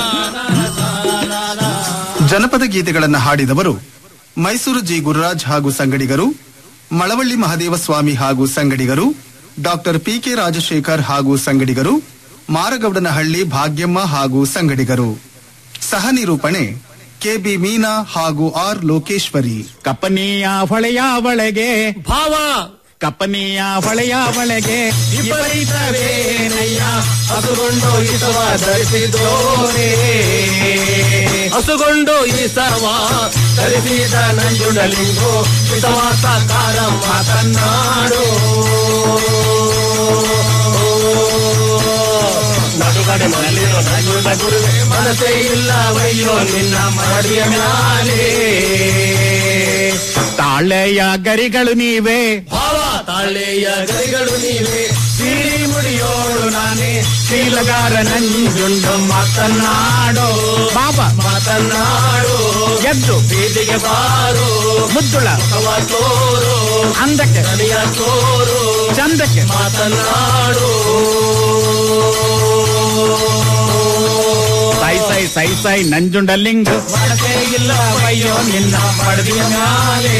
ಜನಪದ ಗೀತೆಗಳನ್ನು ಹಾಡಿದವರು ಮೈಸೂರು ಜಿ ಗುರುರಾಜ್ ಹಾಗೂ ಸಂಗಡಿಗರು ಮಳವಳ್ಳಿ ಮಹದೇವ ಸ್ವಾಮಿ ಹಾಗೂ ಸಂಗಡಿಗರು ಡಾಕ್ಟರ್ ಪಿ ಕೆ ರಾಜಶೇಖರ್ ಹಾಗೂ ಸಂಗಡಿಗರು ಮಾರಗೌಡನಹಳ್ಳಿ ಭಾಗ್ಯಮ್ಮ ಹಾಗೂ ಸಂಗಡಿಗರು ಸಹ ನಿರೂಪಣೆ ಕೆಬಿ ಮೀನಾ ಹಾಗೂ ಆರ್ ಲೋಕೇಶ್ವರಿ ಕಪ್ಪನಿಯ ಹೊಳೆಯ ಒಳಗೆ ಭಾವ ಕಪ್ಪನಿಯ ಹೊಳೆಯ ಒಳಗೆ ವಿಪರೀತವೇನಯ್ಯ ಹಸುಗೊಂಡು ಇಸವ ಧರಿಸಿದೋರೇ ಹಸುಗೊಂಡು ಇಸವ ಧರಿಸಿದ ನಂಜುಂಡಲಿಂಗೋ ಇಸವ ಸಾಕಾರ ಮಾತನಾಡು ನಡುಗಡೆ ಮಲ್ಲಿರೋ ನಂಜುಂಡ ಗುರುವೆ ಮನಸ್ಸೇ ಇಲ್ಲವಯ್ಯೋ ನಿನ್ನ ಮಡಿಯ ಮ್ಯಾಲೆ ತಾಳೆಯ ಗರಿಗಳು ನೀವೇ ಭಾವ ತಾಳೆಯ ಗರಿಗಳು ನೀವೇ ಸೀಳಿ ಮುಡಿಯೋಳು ನಾನೇ ಶೀಲಗಾರ ನಂಜುಂಡು ಮಾತನಾಡೋ ಬಾಬಾ ಮಾತನಾಡೋ ಎದ್ದು ಬೀದಿಗೆ ಬಾರೋ ಮುದ್ದುಳ ಮುಖವ ತೋರು ಅಂದಕ್ಕೆ ತಲೆಯ ತೋರು ಚಂದಕ್ಕೆ ಮಾತನಾಡೋ ಸೈ ಸೈ ಸೈ ಸೈ ನಂಜುಂಡಲಿಂಗ ಮನಸೇ ಇಲ್ಲ ಅಯ್ಯೋ ನಿನ್ನ ಪಡೆದಿಯ ಮ್ಯಾಲೆ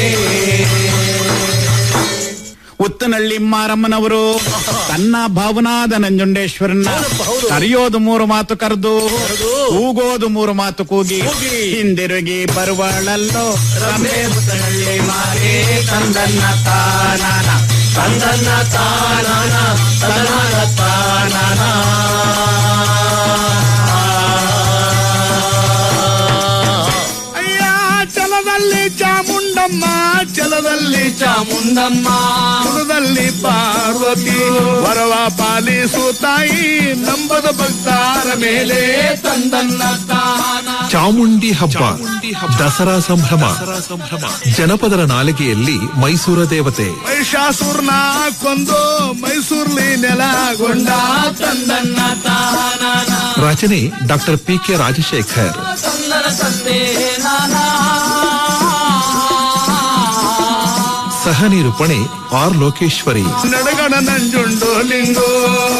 ಉತ್ತನಳ್ಳಿ ಮಾರಮ್ಮನವರು ತನ್ನ ಭಾವನಾದ ನಂಜುಂಡೇಶ್ವರನ ಕರೆಯೋದು ಮೂರು ಮಾತು ಕರೆದು ಕೂಗೋದು ಮೂರು ಮಾತು ಕೂಗಿ ಹಿಂದಿರುಗಿ ಬರುವಳಲ್ಲೋ ರಮೆ ಮುತ್ತನಳ್ಳಿ ಮಾರೇ ತಂದನ್ನ ತಾನಾನ ತಂದನ್ನ ತಾನಾನ ತದನಾನ ತಾನಾನ ಅಯ್ಯ ಚಲದಲ್ಲಿ ಚಾಮುಂಡಮ್ಮ ಚಲದಲ್ಲಿ ಚಾಮುಂಡಮ್ಮ ಚಲದಲ್ಲಿ ಪಾರ್ವ ಜ್ಯೋತಿ ವರವ ಪಾಲಿಸು ತಾಯಿ ನಂಬದ ಭಕ್ತಾರ ಮೇಲೆ ತಂದನ್ನ ತಾನ ಚಾಮುಂಡಿ ಹಬ್ಬ ದಸರಾ ಸಂಭ್ರಮ ಜನಪದರ ನಾಲಿಗೆಯಲ್ಲಿ ಮೈಸೂರ ದೇವತೆ ಮಹಿಷಾಸುರ್ನ ಕೊಂದು ಮೈಸೂರ್ಲಿ ನೆಲಗೊಂಡ ತಂದನ್ನ ತಾನ ರಚನೆ ಡಾಕ್ಟರ್ ಪಿ ಕೆ ರಾಜಶೇಖರ್ ತಂದನ ತಂದೆ ನಾನಾ ಸಹ ನಿರೂಪಣೆ ಆರ್ ಲೋಕೇಶ್ವರಿ ನಡಗಣ ನಂಜುಂಡು ಲಿಂಗೋ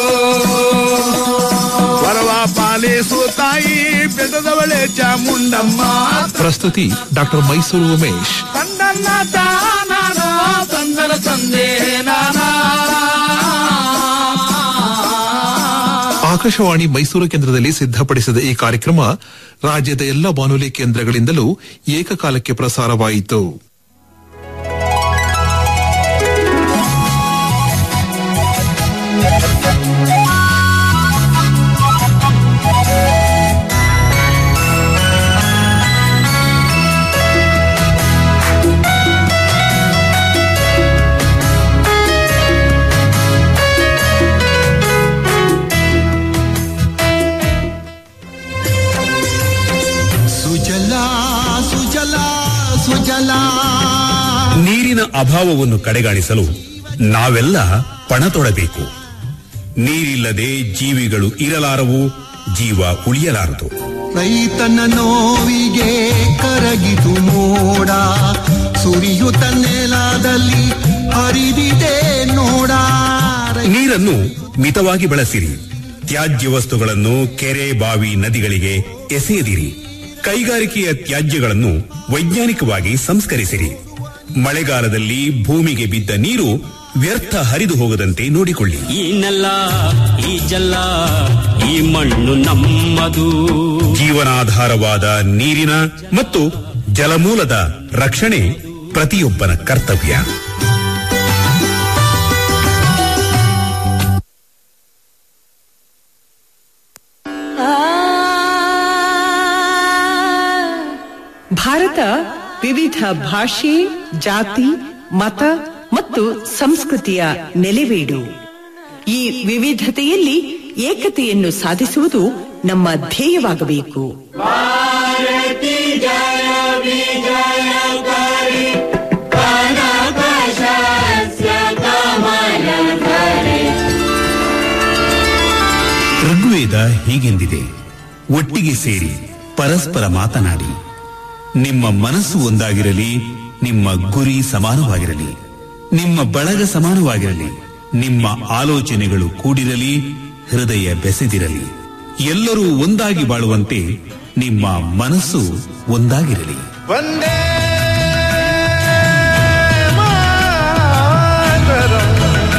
ವರವ ಪಾಲಿಸು ತಾಯಿ ಬೆದದವಳೆ ಚಾಮುಂಡಮ್ಮ ಪ್ರಸ್ತುತಿ ಡಾಕ್ಟರ್ ಮೈಸೂರು ಉಮೇಶ್ ತಂದನ್ನ ತಾನ ತಂದನ ತಂದೆ ನಾನಾ ಆಕಾಶವಾಣಿ ಮೈಸೂರು ಕೇಂದ್ರದಲ್ಲಿ ಸಿದ್ಧಪಡಿಸಿದ ಈ ಕಾರ್ಯಕ್ರಮ ರಾಜ್ಯದ ಎಲ್ಲ ಬಾನುಲಿ ಕೇಂದ್ರಗಳಿಂದಲೂ ಏಕಕಾಲಕ್ಕೆ ಪ್ರಸಾರವಾಯಿತು ಸುಜಲಾ ಸುಜಲಾ ಸುಜಲಾ ನೀರಿನ ಅಭಾವವನ್ನು ಕಡೆಗಾಣಿಸಲು ನಾವೆಲ್ಲ ಪಣ ತೊಡಬೇಕು ನೀರಿಲ್ಲದೆ ಜೀವಿಗಳು ಇರಲಾರವು ಜೀವ ಉಳಿಯಲಾರದು ರೈತನ ನೋವಿಗೆ ಕರಗಿತು ಮೋಡ ಸುರಿಯುತ್ತ ನೆಲದಲ್ಲಿ ಹರಿದಿದೆ ನೋಡ ನೀರನ್ನು ಮಿತವಾಗಿ ಬಳಸಿರಿ ತ್ಯಾಜ್ಯ ವಸ್ತುಗಳನ್ನು ಕೆರೆ ಬಾವಿ ನದಿಗಳಿಗೆ ಎಸೆಯದಿರಿ ಕೈಗಾರಿಕೆಯ ತ್ಯಾಜ್ಯಗಳನ್ನು ವೈಜ್ಞಾನಿಕವಾಗಿ ಸಂಸ್ಕರಿಸಿರಿ ಮಳೆಗಾಲದಲ್ಲಿ ಭೂಮಿಗೆ ಬಿದ್ದ ನೀರು ವ್ಯರ್ಥ ಹರಿದು ಹೋಗದಂತೆ ನೋಡಿಕೊಳ್ಳಿ ಈ ನೆಲ ಈ ಜಲ ಈ ಮಣ್ಣು ನಮ್ಮದು ಜೀವನಾಧಾರವಾದ ನೀರಿನ ಮತ್ತು ಜಲಮೂಲದ ರಕ್ಷಣೆ ಪ್ರತಿಯೊಬ್ಬನ ಕರ್ತವ್ಯ ಭಾರತ ವಿವಿಧ ಭಾಷೆ ಜಾತಿ ಮತ ಮತ್ತು ಸಂಸ್ಕೃತಿಯ ನೆಲೆವೀಡು ಈ ವಿವಿಧತೆಯಲ್ಲಿ ಏಕತೆಯನ್ನು ಸಾಧಿಸುವುದು ನಮ್ಮ ಧ್ಯೇಯವಾಗಬೇಕು ಭಾರತಿ ಜಯ ವಿಜಯಕಾರಿ ಕನಕ ಶಾಸ್ತ್ರ ಕಮಲಧರೆ ಋಗ್ವೇದ ಹೀಗೆಂದಿದೆ ಒಟ್ಟಿಗೆ ಸೇರಿ ಪರಸ್ಪರ ಮಾತನಾಡಿ ನಿಮ್ಮ ಮನಸ್ಸು ಒಂದಾಗಿರಲಿ ನಿಮ್ಮ ಗುರಿ ಸಮಾನವಾಗಿರಲಿ ನಿಮ್ಮ ಬಳಗ ಸಮಾನವಾಗಿರಲಿ ನಿಮ್ಮ ಆಲೋಚನೆಗಳು ಕೂಡಿರಲಿ ಹೃದಯ ಬೆಸೆದಿರಲಿ ಎಲ್ಲರೂ ಒಂದಾಗಿ ಬಾಳುವಂತೆ ನಿಮ್ಮ ಮನಸ್ಸು ಒಂದಾಗಿರಲಿ ವಂದೇ ಮಾತರಂ.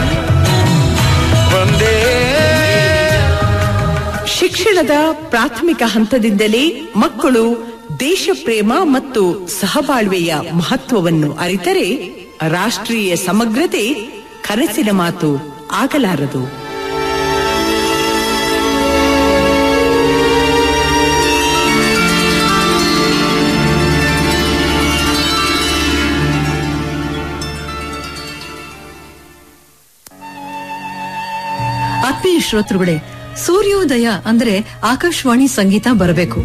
ವಂದೇ ಶಿಕ್ಷಣದ ಪ್ರಾಥಮಿಕ ಹಂತದಿಂದಲೇ ಮಕ್ಕಳು ದೇಶ ಪ್ರೇಮ ಮತ್ತು ಸಹಬಾಳ್ವೆಯ ಮಹತ್ವವನ್ನು ಅರಿತರೆ ರಾಷ್ಟ್ರೀಯ ಸಮಗ್ರತೆ ಕನಸಿನ ಮಾತು ಆಗಲಾರದು ಆತ್ಮೀಯ ಶ್ರೋತೃಗಳೇ ಸೂರ್ಯೋದಯ ಅಂದ್ರೆ ಆಕಾಶವಾಣಿ ಸಂಗೀತ ಬರಬೇಕು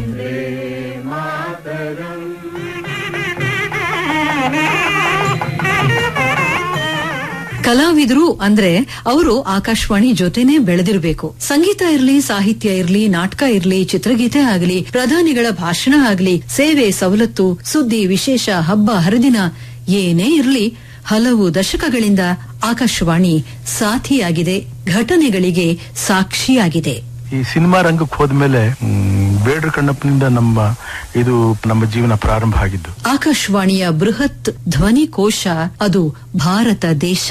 ಕಲಾವಿದರು ಅಂದ್ರೆ ಅವರು ಆಕಾಶವಾಣಿ ಜೊತೆನೆ ಬೆಳೆದಿರಬೇಕು ಸಂಗೀತ ಇರ್ಲಿ ಸಾಹಿತ್ಯ ಇರ್ಲಿ ನಾಟಕ ಇರ್ಲಿ ಚಿತ್ರಗೀತೆ ಆಗಲಿ ಪ್ರಧಾನಿಗಳ ಭಾಷಣ ಆಗಲಿ ಸೇವೆ ಸವಲತ್ತು ಸುದ್ದಿ ವಿಶೇಷ ಹಬ್ಬ ಹರಿದಿನ ಏನೇ ಇರ್ಲಿ ಹಲವು ದಶಕಗಳಿಂದ ಆಕಾಶವಾಣಿ ಸಾಥಿಯಾಗಿದೆ ಘಟನೆಗಳಿಗೆ ಸಾಕ್ಷಿಯಾಗಿದೆ ಈ ಸಿನಿಮಾ ರಂಗಕ್ಕೆ ಹೋದ್ಮೇಲೆ ಮ್, ಬೇಡ್ರ ಕಣ್ಣಪ್ಪನಿಂದ ನಮ್ಮ ಇದು ನಮ್ಮ ಜೀವನ ಪ್ರಾರಂಭ ಆಗಿದ್ದು ಆಕಾಶವಾಣಿಯ ಬೃಹತ್ ಧ್ವನಿ ಕೋಶ ಅದು ಭಾರತ ದೇಶ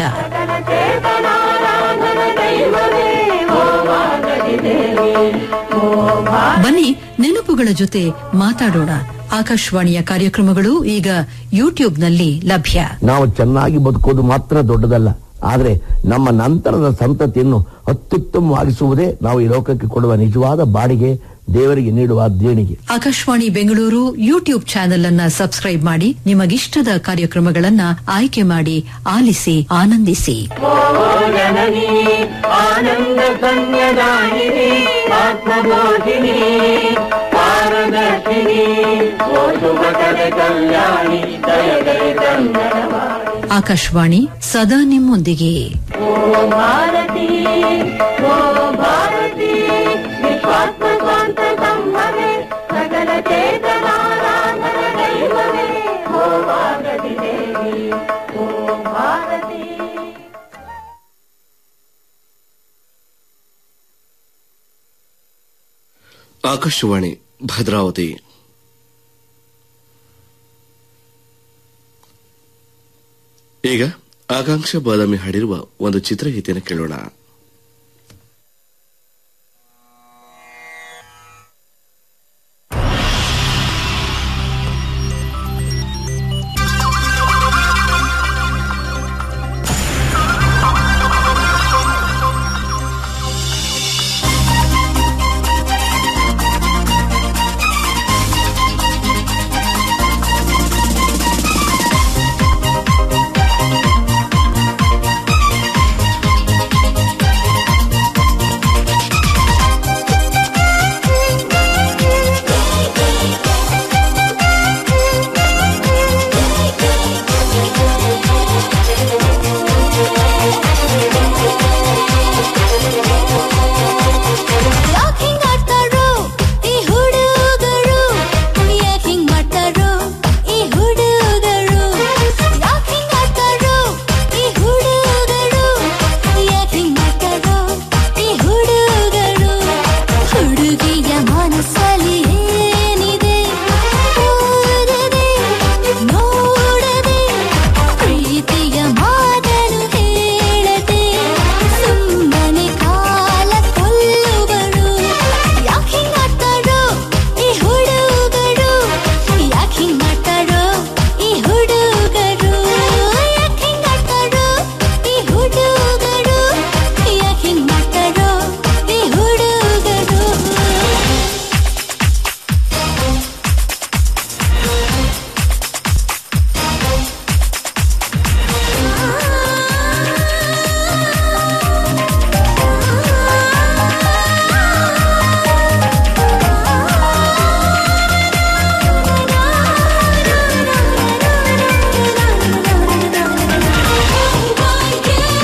ಬನ್ನಿ ನೆನಪುಗಳ ಜೊತೆ ಮಾತಾಡೋಣ ಆಕಾಶವಾಣಿಯ ಕಾರ್ಯಕ್ರಮಗಳು ಈಗ ಯೂಟ್ಯೂಬ್ನಲ್ಲಿ ಲಭ್ಯ ನಾವು ಚೆನ್ನಾಗಿ ಬದುಕೋದು ಮಾತ್ರ ದೊಡ್ಡದಲ್ಲ ಆದ್ರೆ ನಮ್ಮ ನಂತರದ ಸಂತತಿಯನ್ನು ಅತ್ಯುತ್ತಮವಾಗಿಸುವುದೇ ನಾವು ಈ ಲೋಕಕ್ಕೆ ಕೊಡುವ ನಿಜವಾದ ಬಾಡಿಗೆ ದೇವರಿಗೆ ನೀಡುವ ದೇಣಿಗೆ ಆಕಾಶವಾಣಿ ಬೆಂಗಳೂರು ಯೂಟ್ಯೂಬ್ ಚಾನೆಲ್ ಅನ್ನ ಸಬ್ಸ್ಕ್ರೈಬ್ ಮಾಡಿ ನಿಮಗಿಷ್ಟದ ಕಾರ್ಯಕ್ರಮಗಳನ್ನ ಆಯ್ಕೆ ಮಾಡಿ ಆಲಿಸಿ ಆನಂದಿಸಿ ಜನನಿ ಆನಂದ ಸಂಯದಾಯಿನಿ ಆತ್ಮಬೋಧಿನಿ ಪಾರದರ್ಶಿನಿ ಓ ಶುಭಕರ ಕಲ್ಯಾಣಿ ದಯ ದಯ ಕನ್ನಡವಾಣಿ ಆಕಾಶವಾಣಿ ಸದಾ ನಿಮ್ಮೊಂದಿಗೆ ಓ ಭಾರತಿ ಓ ಭಾರತಿ ವಿಶ್ವಾತ್ಮ ಸ್ವಾಂತ ಸಂಭವೆ ಸಕಲ ಚೇತನಾರಾಧನ ದೈವವೇ ಓ ಭಾರತಿ ದೇವಿ ಓ ಭಾರತಿ ಆಕಾಶವಾಣಿ ಭದ್ರಾವತಿ ಈಗ ಆಕಾಂಕ್ಷ ಬಾದಾಮಿ ಹಾಡಿರುವ ಒಂದು ಚಿತ್ರಗೀತೆಯನ್ನು ಕೇಳೋಣ